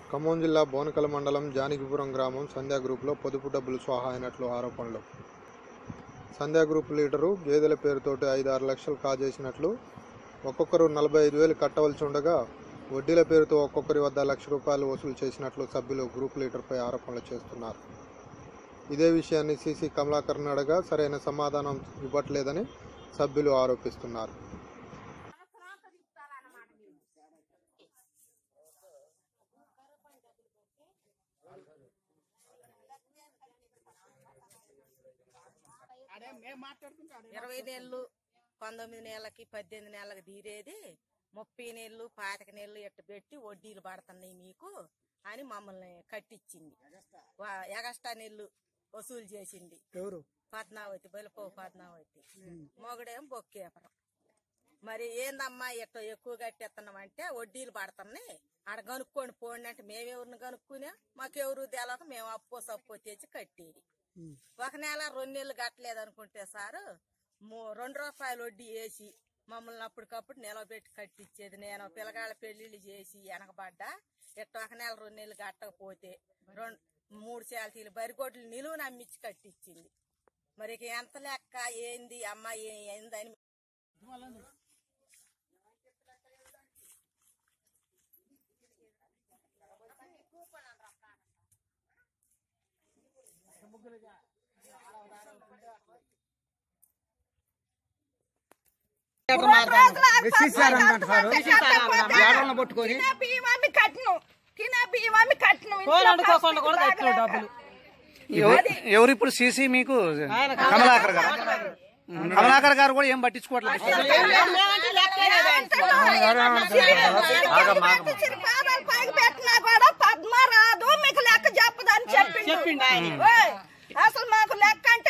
ఖమ్మం జిల్లా బోనకల మండలం జానకిపురం గ్రామం సంధ్యా గ్రూపులో పొదుపు డబ్బులు స్వాహా అయినట్లు ఆరోపణలు సంధ్యా గ్రూప్ లీడరు గేదెల పేరుతోటి ఐదు ఆరు లక్షలు కాజేసినట్లు ఒక్కొక్కరు నలభై ఐదు వేలు కట్టవలసి ఉండగా వడ్డీల పేరుతో ఒక్కొక్కరి వద్ద లక్ష రూపాయలు వసూలు చేసినట్లు సభ్యులు గ్రూప్ లీడర్పై ఆరోపణలు చేస్తున్నారు ఇదే విషయాన్ని సీసీ కమలాకర్ని అడగా సరైన సమాధానం ఇవ్వట్లేదని సభ్యులు ఆరోపిస్తున్నారు ఇరవై నెలలు పంతొమ్మిది నెలలకి పద్దెనిమిది నెలలకి తీరేది ముప్పై నెలలు పాతిక నెలలు ఎట్ట పెట్టి వడ్డీలు పడుతున్నాయి మీకు అని మమ్మల్ని కట్టించింది వా- ఎగస్ట్రా నెలలు వసూలు చేసింది ఎవరు పద్మావతి బలిపో పద్మావతి మొగడేం బొక్కేపరం మరి ఏందమ్మా ఇట్లా ఎక్కువ కట్టేస్తున్నాం అంటే వడ్డీలు పడుతున్నాయి ఆడ కనుక్కొని పోండి అంటే మేమెవరిని కనుక్కునే మాకెవరు తెలక మేము అప్పో సప్పో తెచ్చి కట్టేది ఒక నెల రెండు నెలలు కట్టలేదు అనుకుంటే సారు మూ- రెండు రూపాయలు వడ్డీ వేసి మమ్మల్ని అప్పటికప్పుడు నిలబెట్టి కట్టించేది నేను పిల్లగాళ్ళ పెళ్లిళ్ళు చేసి వెనకబడ్డా ఇట్ట ఒక నెల రెండు నెలలు కట్టకపోతే రెండు మూడు శాలతీలు బరిగొడ్లు నిలువు నమ్మించి కట్టించింది మరి ఇక ఎంత లెక్క ఏంది అమ్మ ఏ- ఏందని ఏడవన్న పట్టుకొని తినే బియ్యం అమ్మి కట్టను తినే బియ్యం అమ్మి కట్టను ఫోన్ వండుకోకుండా కూడా కట్టినావు డబ్బులు ఎవ- ఎవరు ఇప్పుడు సీసీ మీకు కమలాకర్ గారు కమలాకర్ గారు కూడా ఏం పట్టించుకోవట్లేదు పాదాలు పైకి పెట్టినా కూడా పద్మ రాదు మీకు లెక్క చెప్పదని చెప్పిండు చెప్పిండు ఆయన. ఓయ్, అసలు మాకు లెక్క అంటే